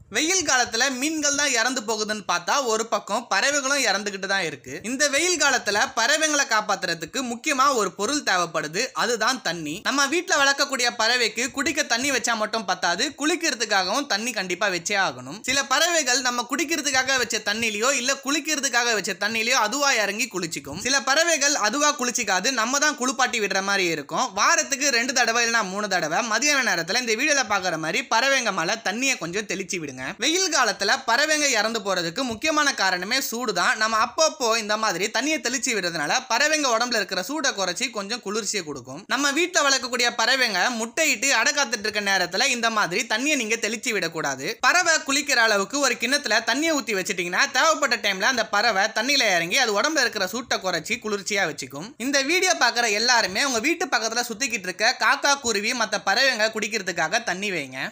வெயில் காலத்துல மீன்கள் தான் இறந்து போகுதுன்னு பார்த்தா ஒரு பக்கம் பறவைகளும் இறந்துகிட்டு தான் இருக்கு இந்த வெயில் காலத்துல பறவைகளை காப்பாத்துறதுக்கு முக்கியமா ஒரு பொருள் தேவைப்படுது அதுதான் தண்ணி நம்ம வீட்ல வளர்க்கக்கூடிய பறவைக்கு குடிக்க தண்ணி வச்சா மட்டும் பத்தாது குளிக்கிறதுக்காகவும் தண்ணி கண்டிப்பா வச்சே ஆகணும் சில பறவைகள் நம்ம குடிக்கிறதுக்காக வச்ச தண்ணிலையோ இல்ல குளிக்கிறதுக்காக வச்ச தண்ணிலையோ அதுவா இறங்கி குளிச்சிக்கும் சில பறவைகள் அதுவா குளிச்சிக்காது நம்ம தான் குளிப்பாட்டி விடுற மாதிரி இருக்கும் வாரத்துக்கு ரெண்டு தடவை இல்லைன்னா மூணு தடவை மதியான நேரத்துல இந்த வீடியோல பாக்குற மாதிரி பறவைங்க மேல தண்ணியை கொஞ்சம் தெளிச்சு விடுங்க வெயில் காலத்துல பறவைங்க இறந்து போறதுக்கு முக்கியமான காரணமே சூடு தான் நம்ம அப்பப்போ இந்த மாதிரி தண்ணியை தெளிச்சு விடுறதுனால பறவைங்க உடம்புல இருக்கிற சூடை குறைச்சி கொஞ்சம் குளிர்ச்சியை கொடுக்கும் நம்ம வீட்டில் வளர்க்கக்கூடிய பறவைங்க முட்டையிட்டு அடை காத்துட்டு இருக்க நேரத்துல இந்த மாதிரி தண்ணியை நீங்க தெளிச்சு விடக்கூடாது பறவை குளிக்கிற அளவுக்கு ஒரு கிண்ணத்துல தண்ணியை ஊத்தி வச்சிட்டீங்கன்னா தேவைப்பட்ட டைம்ல அந்த பறவை தண்ணியில இறங்கி அது உடம்புல இருக்கிற சூட்டை குறைச்சி குளிர்ச்சியா வச்சுக்கும் இந்த வீடியோ பார்க்குற எல்லாருமே உங்க வீட்டு பக்கத்துல சுத்திக்கிட்டு இருக்க காக்கா குருவி மற்ற பறவைங்க குடிக்கிறதுக்காக தண்ணி வைங்க